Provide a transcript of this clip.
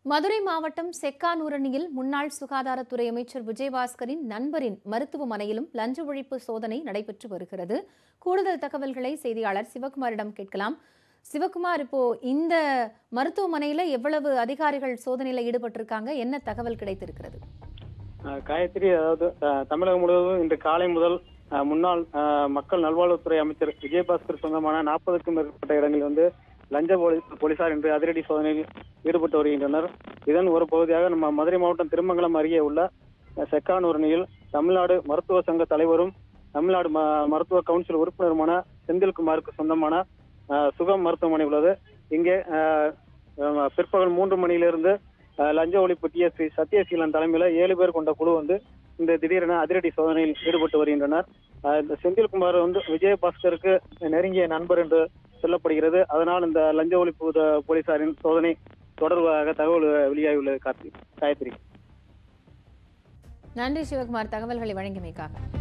மதுரை மாவட்டம் செக்கானூரணியில் முன்னாள் சுகாதாரத்துறை அமைச்சர் விஜயபாஸ்கரின் நண்பரின் மருத்துவமனையிலும் லஞ்ச ஒழிப்பு சோதனை நடைபெற்று வருகிறது கூடுதல் தகவல்களை செய்தியாளர் சிவகுமாரிடம் கேட்கலாம் சிவகுமார் இப்போ இந்த மருத்துவமனையில எவ்வளவு அதிகாரிகள் சோதனையில ஈடுபட்டிருக்காங்க என்ன தகவல் கிடைத்திருக்கிறது அஹ் காயத்ரி அதாவது அஹ், தமிழகம் முழுவதும் இன்று காலை முதல் அஹ், முன்னாள் அஹ், மக்கள் நல்வாழ்வுத்துறை அமைச்சர் விஜயபாஸ்கர் சொந்தமான நாற்பதுக்கும் மேற்பட்ட இடங்களில் வந்து லஞ்ச போலீஸ் போலீசார் இன்று அதிரடி சோதனையில் ஈடுபட்டு வருகின்றனர் இதன் ஒரு பகுதியாக நம்ம மதுரை மாவட்டம் திருமங்கலம் அருகே உள்ள அஹ், செக்கானூரணியில் தமிழ்நாடு மருத்துவ சங்க தலைவரும் தமிழ்நாடு ம- மருத்துவ கவுன்சில் உறுப்பினருமான செந்தில்குமாருக்கு சொந்தமான அஹ், சுகம் மருத்துவமனை உள்ளது இங்கே அஹ், அஹ், பிற்பகல் மூன்று மணியிலிருந்து அஹ், லஞ்ச ஒழிப்பு டிஎஸ்பி சத்யசீலன் தலைமையில ஏழு பேர் கொண்ட குழு வந்து இந்த திடீரென அதிரடி சோதனையில் ஈடுபட்டு வருகின்றனர் அஹ், இந்த செந்தில்குமார் வந்து விஜயபாஸ்கருக்கு நெருங்கிய நண்பர் என்று சொல்லப்படுகிறது அதனால் இந்த லஞ்ச ஒழிப்பு த- போலீசாரின் சோதனை தொடர்பாக தகவல் வெளியாகியுள்ளது கார்த்தி காயத்ரி நன்றி சிவகுமார் தகவல்களை வழங்கியமைக்காக